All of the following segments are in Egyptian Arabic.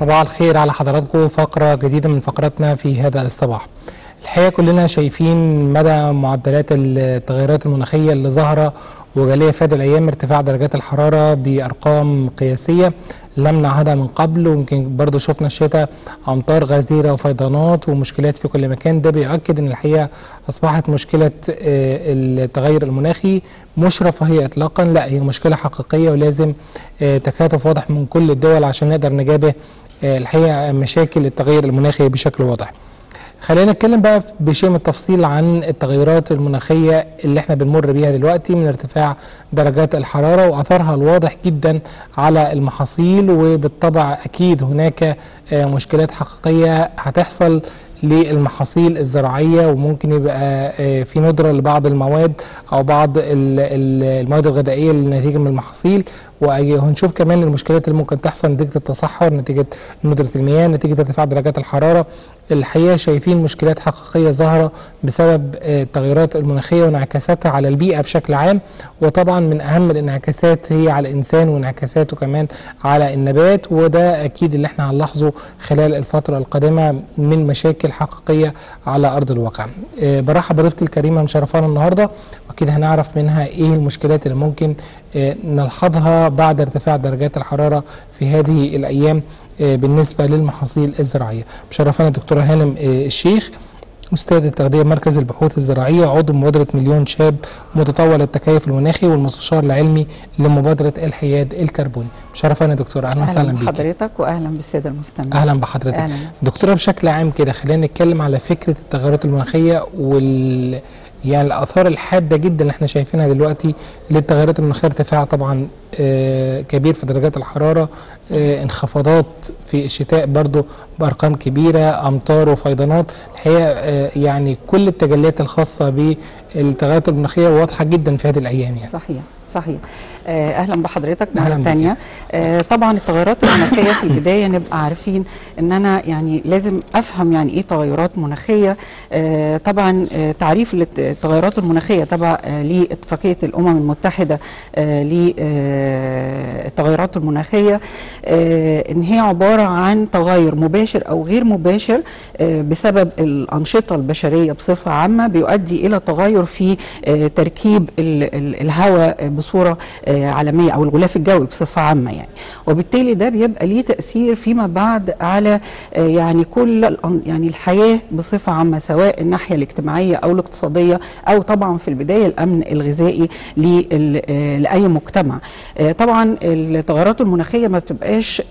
صباح الخير على حضراتكم فقرة جديدة من فقراتنا في هذا الصباح الحقيقة كلنا شايفين مدى معدلات التغيرات المناخية اللي ظاهرة وجالية في هذه الأيام ارتفاع درجات الحرارة بأرقام قياسية لم نعهدها من قبل ويمكن برضه شفنا الشتاء أمطار غزيرة وفيضانات ومشكلات في كل مكان ده بيؤكد أن الحقيقة أصبحت مشكلة التغير المناخي مش رفاهية إطلاقا لا هي مشكلة حقيقية ولازم تكاتف واضح من كل الدول عشان نقدر نجابه الحقيقة مشاكل التغير المناخي بشكل واضح خلينا نتكلم بقى بشيء من التفصيل عن التغيرات المناخية اللي احنا بنمر بيها دلوقتي من ارتفاع درجات الحرارة وأثرها الواضح جدا على المحاصيل وبالطبع أكيد هناك مشكلات حقيقية هتحصل للمحاصيل الزراعية وممكن يبقى في ندرة لبعض المواد أو بعض المواد الغذائية الناتجة من المحاصيل وهنشوف كمان المشكلات اللي ممكن تحصل نتيجة التصحر نتيجة ندرة المياه نتيجة ارتفاع درجات الحرارة الحقيقة شايفين مشكلات حقيقية ظاهرة بسبب التغيرات المناخية وانعكاساتها على البيئة بشكل عام وطبعا من أهم الانعكاسات هي على الإنسان وانعكاساته كمان على النبات وده أكيد اللي احنا هنلاحظه خلال الفترة القادمة من مشاكل حقيقية على أرض الواقع برحب بضيفتي الكريمة مشرفانا النهاردة وأكيد هنعرف منها إيه المشكلات اللي ممكن نلحظها بعد ارتفاع درجات الحرارة في هذه الأيام بالنسبة للمحاصيل الزراعية مشرفانا دكتورة هانم الشيخ أستاذ التغذية مركز البحوث الزراعية عضو مبادرة مليون شاب متطور التكيف المناخي والمستشار العلمي لمبادرة الحياد الكربوني مشرفانا دكتورة أهلا وسهلا بيك بحضرتك وأهلا بالسادة المستمعين أهلا بحضرتك أهلا. دكتورة بشكل عام كده خلينا نتكلم على فكرة التغيرات المناخية وال يعني الاثار الحاده جدا اللي احنا شايفينها دلوقتي للتغيرات المناخيه ارتفاع طبعا آه كبير في درجات الحراره آه انخفاضات في الشتاء برضو بارقام كبيره امطار وفيضانات الحقيقه آه يعني كل التجليات الخاصه بالتغيرات المناخيه واضحه جدا في هذه الايام يعني صحيح صحيح اهلا بحضرتك مره ثانيه طبعا التغيرات المناخيه في البدايه نبقى عارفين ان انا يعني لازم افهم يعني ايه تغيرات مناخيه طبعا تعريف التغيرات المناخيه تبع لاتفاقيه الامم المتحده للتغيرات المناخيه ان هي عباره عن تغير مباشر او غير مباشر بسبب الانشطه البشريه بصفه عامه بيؤدي الى تغير في تركيب الهواء بصوره عالميه او الغلاف الجوي بصفه عامه يعني وبالتالي ده بيبقى ليه تاثير فيما بعد على يعني كل يعني الحياه بصفه عامه سواء الناحيه الاجتماعيه او الاقتصاديه او طبعا في البدايه الامن الغذائي لاي مجتمع طبعا التغيرات المناخيه ما بتبقاش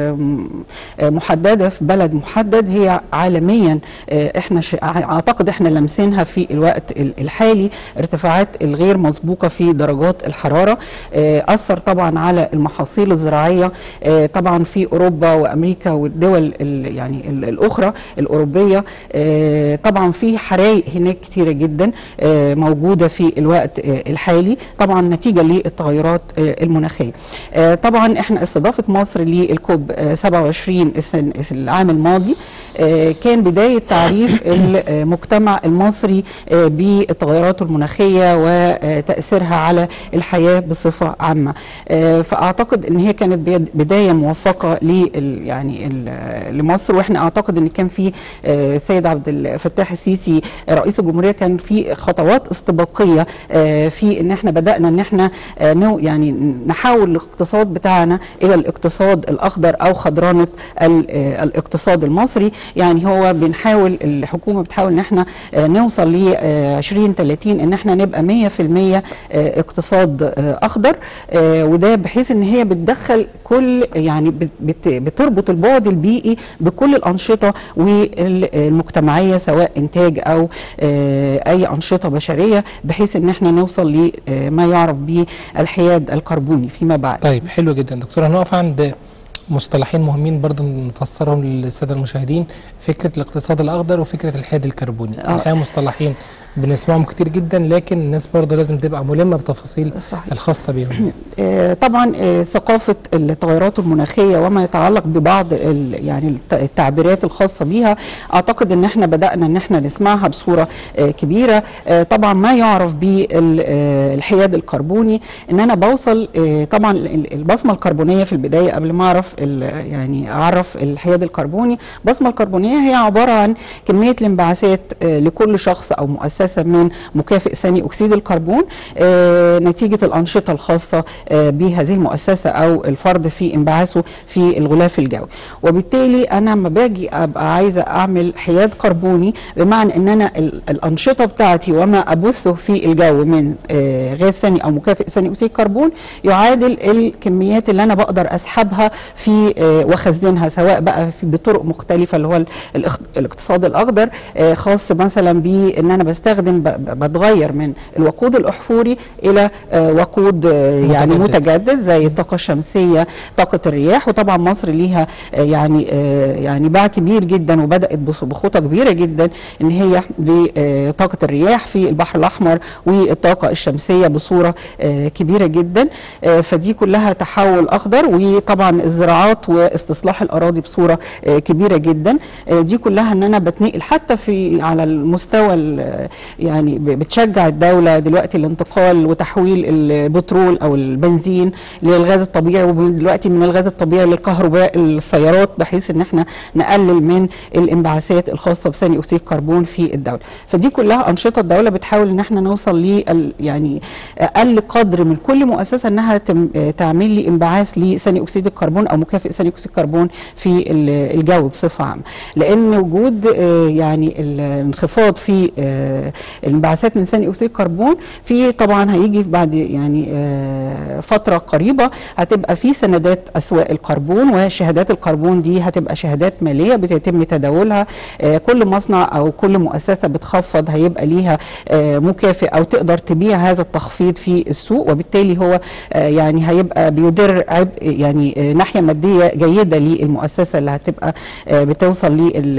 محدده في بلد محدد هي عالميا احنا اعتقد احنا لامسينها في الوقت الحالي ارتفاعات الغير مسبوقه في درجات الحراره اثر طبعا على المحاصيل الزراعيه طبعا في اوروبا وامريكا والدول يعني الاخرى الاوروبيه طبعا في حرايق هناك كتيره جدا موجوده في الوقت الحالي طبعا نتيجه للتغيرات المناخيه طبعا احنا استضافه مصر للكوب 27 العام الماضي كان بدايه تعريف المجتمع المصري بالتغيرات المناخيه وتاثيرها على الحياه بصفه عامه فاعتقد ان هي كانت بدايه موفقه ل يعني لمصر واحنا اعتقد ان كان في السيد عبد الفتاح السيسي رئيس الجمهوريه كان في خطوات استباقيه في ان احنا بدانا ان احنا يعني نحول الاقتصاد بتاعنا الى الاقتصاد الاخضر او خضرانه الاقتصاد المصري يعني هو بنحاول الحكومه بتحاول ان احنا نوصل ل 2030 ان احنا نبقى 100% اقتصاد اخضر وده بحيث ان هي بتدخل كل يعني بت بتربط البعد البيئي بكل الانشطه والمجتمعيه سواء انتاج او اي انشطه بشريه بحيث ان احنا نوصل لما يعرف بالحياد الكربوني فيما بعد. طيب حلو جدا دكتوره هنقف عند مصطلحين مهمين برضه نفسرهم للساده المشاهدين فكره الاقتصاد الاخضر وفكره الحياد الكربوني الحقيقه مصطلحين بنسمعهم كتير جدا لكن الناس برضه لازم تبقى ملمه بتفاصيل صحيح. الخاصه بيهم آه، طبعا آه، ثقافه التغيرات المناخيه وما يتعلق ببعض ال- يعني الت- التعبيرات الخاصه بيها اعتقد ان احنا بدانا ان احنا نسمعها بصوره آه، كبيره آه، طبعا ما يعرف بالحياد الكربوني ان انا بوصل آه، طبعا ال- البصمه الكربونيه في البدايه قبل ما اعرف ال- يعني اعرف الحياد الكربوني البصمه الكربونيه هي عباره عن كميه الانبعاثات آه، لكل شخص او مؤسسه من مكافئ ثاني اكسيد الكربون آه، نتيجه الانشطه الخاصه آه، بهذه المؤسسه او الفرد في انبعاثه في الغلاف الجوي وبالتالي انا لما باجي ابقى عايزه اعمل حياد كربوني بمعنى ان انا ال- الانشطه بتاعتي وما ابثه في الجو من آه، غاز ثاني او مكافئ ثاني اكسيد الكربون يعادل الكميات اللي انا بقدر اسحبها في آه، واخزنها سواء بقى في بطرق مختلفه اللي هو ال- الاخ- الاقتصاد الاخضر آه، خاص مثلا بان انا بستخدم ب- ب- بتغير من الوقود الاحفوري الى آه، وقود آه، يعني متجدد. متجدد زي الطاقه الشمسيه طاقه الرياح وطبعا مصر ليها آه، يعني آه، يعني باع كبير جدا وبدات بخ- بخطى كبيره جدا ان هي بطاقه الرياح في البحر الاحمر والطاقه الشمسيه بصوره آه، كبيره جدا آه، فدي كلها تحول اخضر وطبعا الزراعات واستصلاح الاراضي بصوره آه، كبيره جدا آه، دي كلها ان انا بتنقل حتى في على المستوى ال- يعني ب- بتشجع الدوله دلوقتي الانتقال وتحويل البترول او البنزين للغاز الطبيعي ودلوقتي من الغاز الطبيعي للكهرباء السيارات بحيث ان احنا نقلل من الانبعاثات الخاصه بثاني اكسيد الكربون في الدوله فدي كلها انشطه الدوله بتحاول ان احنا نوصل ل يعني اقل قدر من كل مؤسسه انها تم تعمل لي انبعاث لثاني اكسيد الكربون او مكافئ ثاني اكسيد الكربون في ال- الجو بصفه عامه لان وجود آه، يعني الانخفاض في آه، الانبعاثات من ثاني اكسيد الكربون في طبعا هيجي بعد يعني آه، فتره قريبه هتبقى في سندات اسواق الكربون وشهادات الكربون دي هتبقى شهادات ماليه بيتم تداولها آه، كل مصنع او كل مؤسسه بتخفض هيبقى ليها آه، مكافئ او تقدر تبيع هذا التخفيض في السوق وبالتالي هو آه، يعني هيبقى بيدر عبء يعني آه، ناحيه ماديه جيده للمؤسسه اللي هتبقى آه، بتوصل لل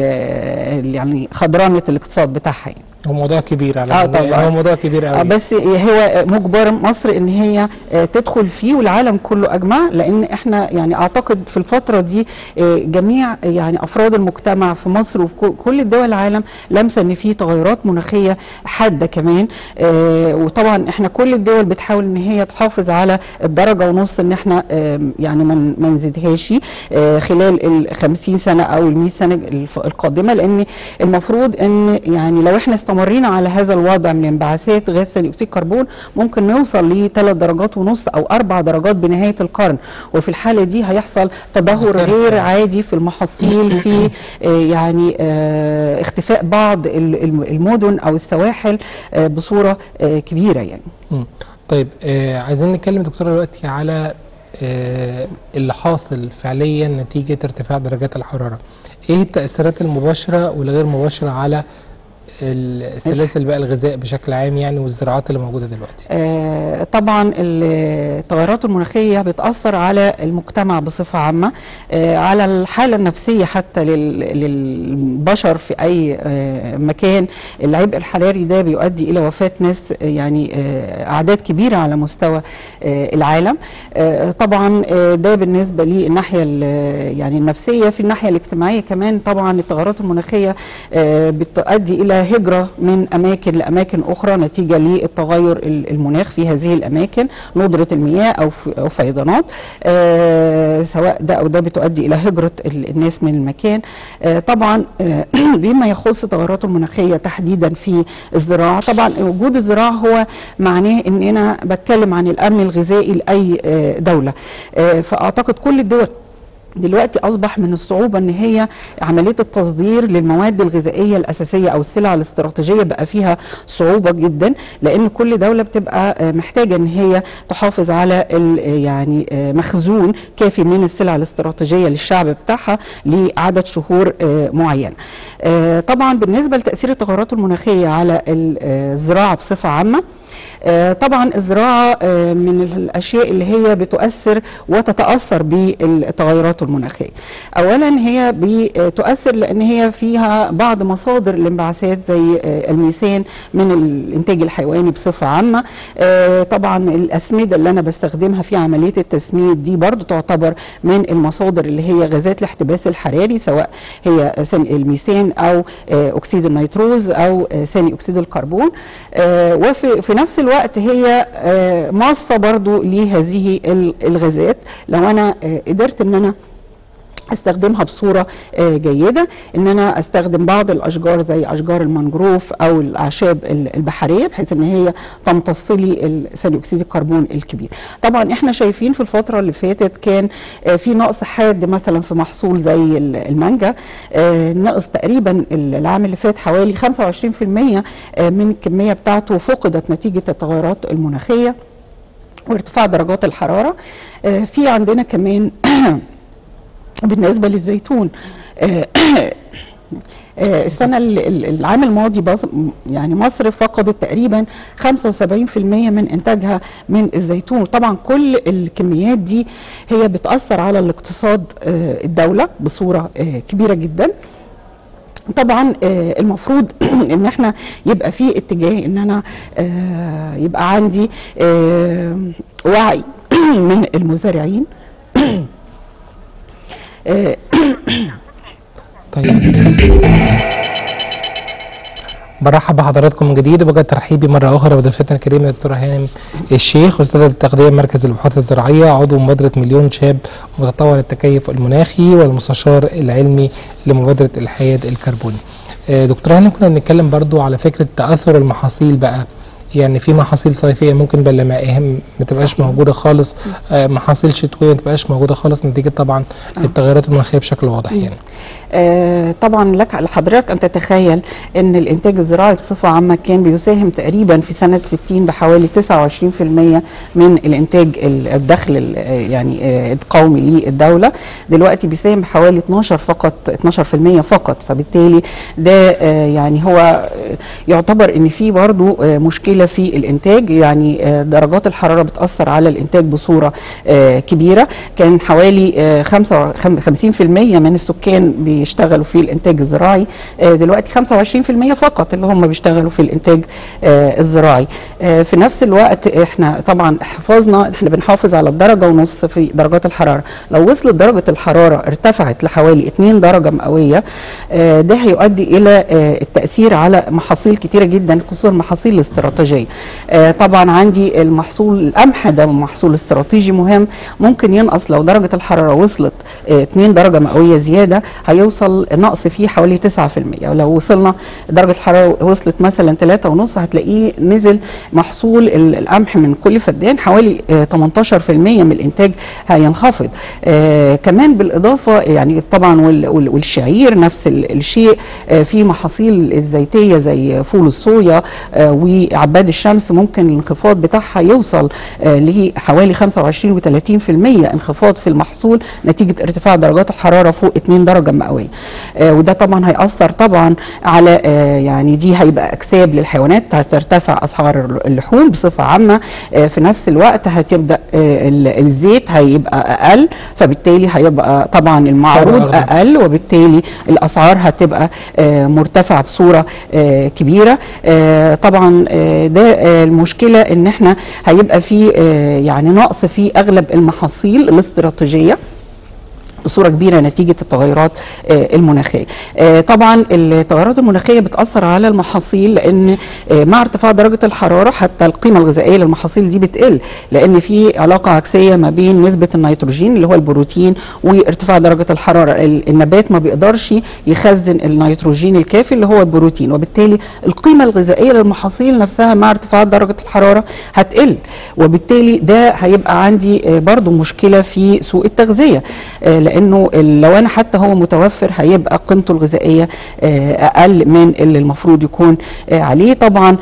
يعني خضرانه الاقتصاد بتاعها يعني. هو موضوع كبير على آه فكرة. طبعاً. هو موضوع كبير آه، قوي بس هو مجبر مصر ان هي آه، تدخل فيه والعالم كله اجمع لان احنا يعني اعتقد في الفتره دي آه، جميع يعني افراد المجتمع في مصر وفي كو- كل دول العالم لامسه ان في تغيرات مناخيه حاده كمان آه، وطبعا احنا كل الدول بتحاول ان هي تحافظ على الدرجه ونص ان احنا آم، يعني ما ن- ما نزيدهاش آه، خلال ال 50 سنه او ال 100 سنه الف- القادمه لان المفروض ان يعني لو احنا استمرينا على هذا الوضع من انبعاثات غاز ثاني اكسيد الكربون ممكن نوصل لثلاث درجات ونص او اربع درجات بنهايه القرن وفي الحاله دي هيحصل تدهور كارثة غير يعني. عادي في المحاصيل في آه، يعني آه، اختفاء بعض ال- الم- المدن او السواحل آه، بصوره آه، كبيره يعني مم. طيب آه عايزين نتكلم دكتوره دلوقتي على آه اللي حاصل فعليا نتيجه ارتفاع درجات الحراره ايه التاثيرات المباشره والغير مباشره على السلاسل بقى الغذاء بشكل عام يعني والزراعات اللي موجوده دلوقتي آه، طبعا التغيرات المناخيه بتاثر على المجتمع بصفه عامه آه، على الحاله النفسيه حتى لل- للبشر في اي آه، مكان العبء الحراري ده بيؤدي الى وفاه ناس آه، يعني آه، اعداد كبيره على مستوى آه، العالم آه، طبعا آه، ده بالنسبه للناحيه ال- يعني النفسيه في الناحيه الاجتماعيه كمان طبعا التغيرات المناخيه آه، بتؤدي الى هجره من اماكن لاماكن اخرى نتيجه للتغير ال- المناخ في هذه الاماكن ندره المياه او ف- او فيضانات آه، سواء ده او ده بتؤدي الى هجره ال- الناس من المكان آه، طبعا آه، بما يخص التغيرات المناخيه تحديدا في الزراعه طبعا وجود الزراعه هو معناه ان انا بتكلم عن الامن الغذائي لاي آه، دوله آه، فاعتقد كل الدول دلوقتي اصبح من الصعوبه ان هي عمليه التصدير للمواد الغذائيه الاساسيه او السلع الاستراتيجيه بقى فيها صعوبه جدا لان كل دوله بتبقى آه، محتاجه ان هي تحافظ على ال- آه، يعني آه، مخزون كافي من السلع الاستراتيجيه للشعب بتاعها لعدد شهور آه، معينه. آه، طبعا بالنسبه لتاثير التغيرات المناخيه على ال- آه، الزراعه بصفه عامه آه، طبعا الزراعه آه، من الاشياء اللي هي بتؤثر وتتاثر بالتغيرات المناخيه اولا هي بتؤثر لان هي فيها بعض مصادر الانبعاثات زي آه، الميثان من الانتاج الحيواني بصفه عامه آه، طبعا الاسمده اللي انا بستخدمها في عمليه التسميد دي برضو تعتبر من المصادر اللي هي غازات الاحتباس الحراري سواء هي ثاني الميثان او آه، اكسيد النيتروز او آه، ثاني اكسيد الكربون آه، وفي في نفس الوقت هي آه، ماصه برضو لهذه ال- الغازات لو انا آه، قدرت ان انا استخدمها بصوره آه، جيده ان انا استخدم بعض الاشجار زي اشجار المانجروف او الاعشاب ال- البحريه بحيث ان هي تمتص لي ال- ثاني اكسيد الكربون الكبير طبعا احنا شايفين في الفتره اللي فاتت كان آه، في نقص حاد مثلا في محصول زي ال- المانجا آه، نقص تقريبا ال- العام اللي فات حوالي 25% آه، من الكميه بتاعته فقدت نتيجه التغيرات المناخيه وارتفاع درجات الحراره آه، في عندنا كمان بالنسبه للزيتون آه، آه، السنه ال- ال- العام الماضي بص- يعني مصر فقدت تقريبا 75% من انتاجها من الزيتون طبعا كل الكميات دي هي بتاثر على الاقتصاد آه، الدوله بصوره آه، كبيره جدا طبعا آه، المفروض ان احنا يبقى في اتجاه ان انا آه، يبقى عندي آه، وعي من المزارعين آه، طيب برحب بحضراتكم من جديد وبجد ترحيبي مرة أخرى بضيفتنا الكريمة دكتورة هانم الشيخ أستاذة التغذية مركز البحوث الزراعية عضو مبادرة مليون شاب متطور التكيف المناخي والمستشار العلمي لمبادرة الحياد الكربوني. آه، دكتورة هانم كنا بنتكلم برضو على فكرة تأثر المحاصيل بقى يعني في محاصيل صيفيه ممكن بلمائهم ما تبقاش موجوده خالص آه، محاصيل شتويه ما تبقاش موجوده خالص نتيجه طبعا التغيرات المناخيه بشكل واضح يعني آه، طبعا لك لحضرتك ان تتخيل ان الانتاج الزراعي بصفه عامه كان بيساهم تقريبا في سنه 60 بحوالي 29% من الانتاج ال- الدخل ال- آه، يعني آه، القومي للدوله دلوقتي بيساهم بحوالي 12 فقط 12% فقط فبالتالي ده آه، يعني هو آه، يعتبر ان في برضو آه، مشكله في الانتاج يعني آه، درجات الحراره بتاثر على الانتاج بصوره آه، كبيره كان حوالي آه، خمسة- خم- 50% من السكان بيشتغلوا في الانتاج الزراعي آه، دلوقتي 25% فقط اللي هم بيشتغلوا في الانتاج آه، الزراعي آه، في نفس الوقت احنا طبعا حفظنا احنا بنحافظ على الدرجه ونص في درجات الحراره لو وصلت درجه الحراره ارتفعت لحوالي 2 درجه مئويه آه، ده هيؤدي الى آه، التاثير على محاصيل كتيره جدا خصوصا المحاصيل الاستراتيجيه آه، طبعا عندي المحصول القمح ده محصول استراتيجي مهم ممكن ينقص لو درجه الحراره وصلت آه، 2 درجه مئويه زياده هيوصل نقص فيه حوالي 9% ولو وصلنا درجه الحراره وصلت مثلا 3.5 هتلاقيه نزل محصول ال- القمح من كل فدان حوالي آه، 18% من الانتاج هينخفض آه، كمان بالاضافه يعني طبعا وال- وال- والشعير نفس ال- الشيء آه، في محاصيل الزيتيه زي فول الصويا آه، وعباد الشمس ممكن الانخفاض بتاعها يوصل آه، لحوالي 25 و30% انخفاض في المحصول نتيجه ارتفاع درجات الحراره فوق 2 درجه مئويه آه، وده طبعا هيأثر طبعا على آه، يعني دي هيبقى اكساب للحيوانات هترتفع اسعار اللحوم بصفه عامه آه، في نفس الوقت هتبدا آه، ال- الزيت هيبقى اقل فبالتالي هيبقى طبعا المعروض أغلى. اقل وبالتالي الاسعار هتبقى آه، مرتفعه بصوره آه، كبيره آه، طبعا آه، ده آه، المشكله ان احنا هيبقى في آه، يعني نقص في اغلب المحاصيل الاستراتيجيه بصوره كبيره نتيجه التغيرات آه، المناخيه. آه، طبعا التغيرات المناخيه بتاثر على المحاصيل لان آه، مع ارتفاع درجه الحراره حتى القيمه الغذائيه للمحاصيل دي بتقل لان في علاقه عكسيه ما بين نسبه النيتروجين اللي هو البروتين وارتفاع درجه الحراره. ال- النبات ما بيقدرش يخزن النيتروجين الكافي اللي هو البروتين وبالتالي القيمه الغذائيه للمحاصيل نفسها مع ارتفاع درجه الحراره هتقل وبالتالي ده هيبقى عندي آه، برضو مشكله في سوق التغذيه آه، لانه ال- لو انا حتى هو متوفر هيبقى قيمته الغذائيه آه، اقل من اللي المفروض يكون آه، عليه طبعا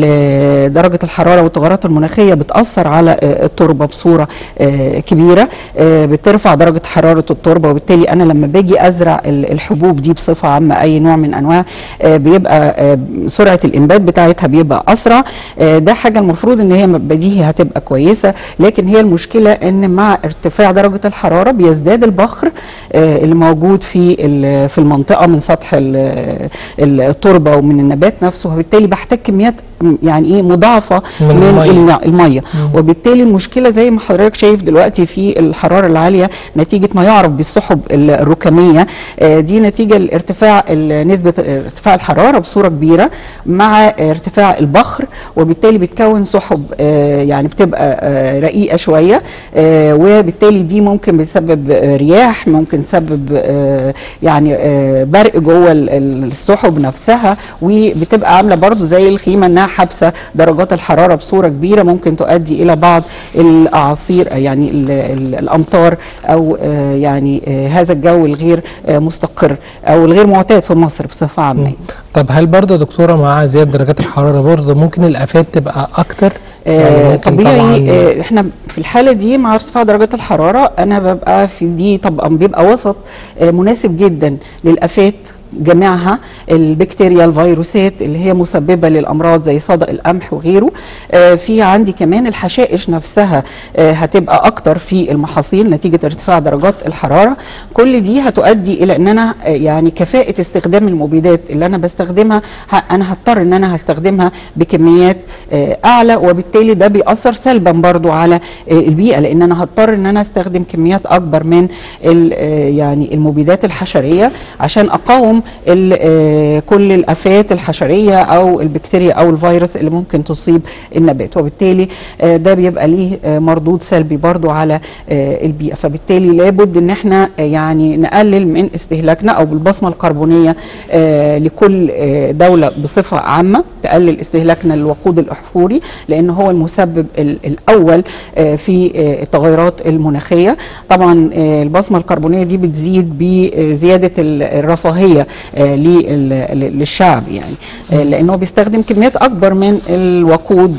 ال- درجه الحراره والتغيرات المناخيه بتاثر على آه، التربه بصوره آه، كبيره آه، بترفع درجه حراره التربه وبالتالي انا لما باجي ازرع ال- الحبوب دي بصفه عامه اي نوع من انواع آه، بيبقى آه، سرعه الانبات بتاعتها بيبقى اسرع آه، ده حاجه المفروض ان هي بديهي هتبقى كويسه لكن هي المشكله ان مع ارتفاع درجه الحراره بيزداد البخر آه، اللي موجود في ال- في المنطقه من سطح ال- ال- التربه ومن النبات نفسه وبالتالي بحتاج كميات م- يعني ايه مضاعفه من من, المية. المية, الميه مم. وبالتالي المشكله زي ما حضرتك شايف دلوقتي في الحراره العاليه نتيجه ما يعرف بالسحب ال- الركاميه آه، دي نتيجه لارتفاع ال- نسبه ارتفاع الحراره بصوره كبيره مع ارتفاع البخر وبالتالي بتكون سحب آه، يعني بتبقى آه، رقيقه شويه آه، وبالتالي دي ممكن بتسبب آه، رياح ممكن تسبب آه، يعني آه، برق جوه ال- ال- السحب نفسها وبتبقى عامله برضو زي الخيمه انها حابسه درجات الحراره بصوره كبيره ممكن تؤدي الى بعض الاعاصير آه، يعني ال- ال- الامطار او آه، يعني آه، هذا الجو الغير آه، مستقر او الغير معتاد في مصر بصفه عامه طب هل برضه يا دكتوره مع زياده درجات الحراره برضه ممكن الافات تبقى اكتر آه، ممكن طبيعي طبعاً- آه، احنا في الحاله دي مع ارتفاع درجات الحراره انا ببقى في دي طبعا بيبقى وسط آه، مناسب جدا للافات جميعها البكتيريا الفيروسات اللي هي مسببه للامراض زي صدأ القمح وغيره آه، في عندي كمان الحشائش نفسها آه، هتبقى اكتر في المحاصيل نتيجه ارتفاع درجات الحراره كل دي هتؤدي الى ان انا آه، يعني كفاءه استخدام المبيدات اللي انا بستخدمها ه- انا هضطر ان انا هستخدمها بكميات آه، اعلى وبالتالي ده بيأثر سلبا برضو على آه، البيئه لان انا هضطر ان انا استخدم كميات اكبر من ال- آه، يعني المبيدات الحشريه عشان اقاوم ال- آه، كل الافات الحشريه او البكتيريا او الفيروس اللي ممكن تصيب النبات وبالتالي آه، ده بيبقى ليه آه، مردود سلبي برضو على آه، البيئه فبالتالي لابد ان احنا آه، يعني نقلل من استهلاكنا او بالبصمه الكربونيه آه، لكل آه، دوله بصفه عامه تقلل استهلاكنا للوقود الاحفوري لان هو المسبب ال- الاول آه، في آه، التغيرات المناخيه طبعا آه، البصمه الكربونيه دي بتزيد بزياده ال- الرفاهيه آه، لل- للشعب يعني آه، لانه بيستخدم كميات اكبر من الوقود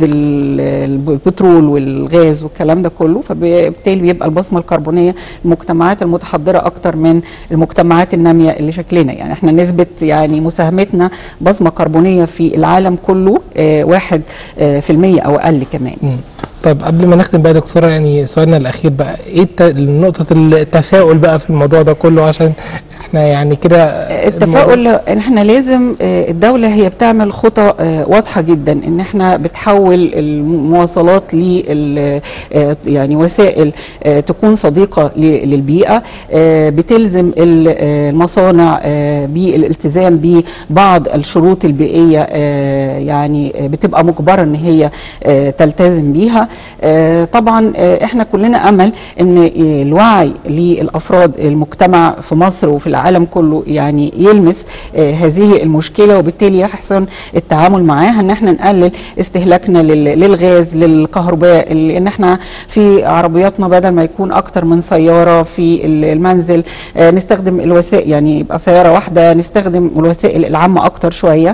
ال- البترول والغاز والكلام ده كله فبالتالي بيبقى البصمه الكربونيه المجتمعات المتحضره اكتر من المجتمعات الناميه اللي شكلنا يعني احنا نسبه يعني مساهمتنا بصمه كربونيه في العالم كله آه، واحد آه، في المية او اقل كمان مم. طيب قبل ما نختم بقى يا دكتوره يعني سؤالنا الاخير بقى ايه الت- نقطه التفاؤل بقى في الموضوع ده كله عشان احنا يعني كده التفاؤل ان احنا لازم آه، الدوله هي بتعمل خطى آه، واضحه جدا ان احنا بتحول المواصلات ل يعني وسائل آه، تكون صديقه ل- للبيئه آه، بتلزم ال- آه، المصانع آه، بالالتزام ببعض الشروط البيئيه آه، يعني آه، بتبقى مجبره ان هي آه، تلتزم بيها آه، طبعا آه، احنا كلنا امل ان آه، الوعي للافراد المجتمع في مصر وفي العالم كله يعني يلمس آه، هذه المشكله وبالتالي يحسن التعامل معاها ان احنا نقلل استهلاكنا لل- للغاز للكهرباء لان احنا في عربياتنا بدل ما يكون اكتر من سياره في ال- المنزل آه، نستخدم الوسائل يعني يبقى سياره واحده نستخدم الوسائل العامه اكتر شويه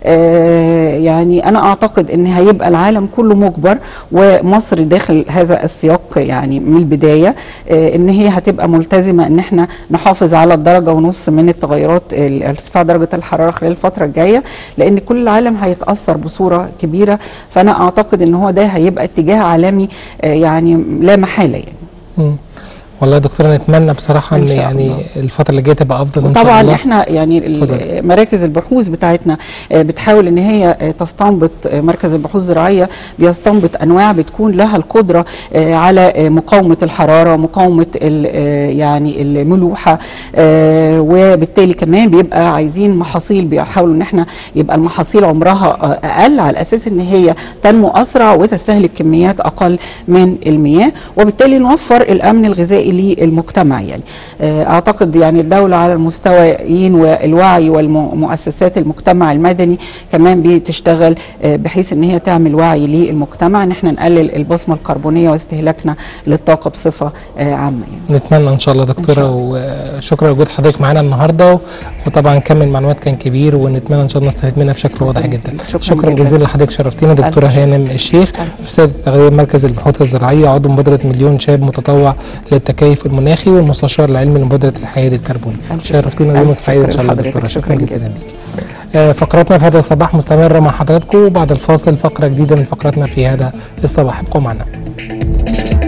آه، يعني انا اعتقد ان هيبقى العالم كله مجبر ومصر داخل هذا السياق يعني من البدايه آه، ان هي هتبقى ملتزمه ان احنا نحافظ على الدرجه ونص من التغيرات ال- ارتفاع درجه الحراره خلال الفتره الجايه لان كل العالم هيتاثر بصوره كبيره فانا اعتقد ان هو ده هيبقى اتجاه عالمي آه، يعني لا محاله يعني مم. والله يا دكتوره نتمنى بصراحه ان إن شاء يعني الله. الفتره اللي جايه تبقى افضل ان شاء طبعا الله احنا يعني ال- اتفضل. مراكز البحوث بتاعتنا آه، بتحاول ان هي آه، تستنبط آه، مركز البحوث الزراعيه بيستنبط انواع بتكون لها القدره آه، على آه، مقاومه الحراره مقاومه ال- آه، يعني الملوحه آه، وبالتالي كمان بيبقى عايزين محاصيل بيحاولوا ان احنا يبقى المحاصيل عمرها آه، اقل على اساس ان هي تنمو اسرع وتستهلك كميات اقل من المياه وبالتالي نوفر الامن الغذائي وللمجتمع يعني آه، اعتقد يعني الدوله على المستويين والوعي والمؤسسات المجتمع المدني كمان بتشتغل آه، بحيث ان هي تعمل وعي للمجتمع ان احنا نقلل البصمه الكربونيه واستهلاكنا للطاقه بصفه آه، عامه يعني. نتمنى ان شاء الله دكتوره وشكرا لوجود حضرتك معانا النهارده وطبعا كم المعلومات كان كبير ونتمنى ان شاء الله نستفيد منها بشكل واضح جدا شكراً شكرا جداً. جزيلا لحضرتك شرفتينا دكتوره ألف شكر. هانم الشيخ ألف استاذ تغذيه مركز البحوث الزراعيه عضو مبادره مليون شاب متطوع للتكيف المناخي والمستشار العلمي لمبادره الحياد الكربوني ألف شكر. شرفتينا ألف ويومك سعيد ان شكر شاء الله لحضرتك. دكتوره شكرا شكراً جزيلا جداً. ليك آه، فقراتنا في هذا الصباح مستمره مع حضراتكم بعد الفاصل فقره جديده من فقراتنا في هذا الصباح ابقوا معنا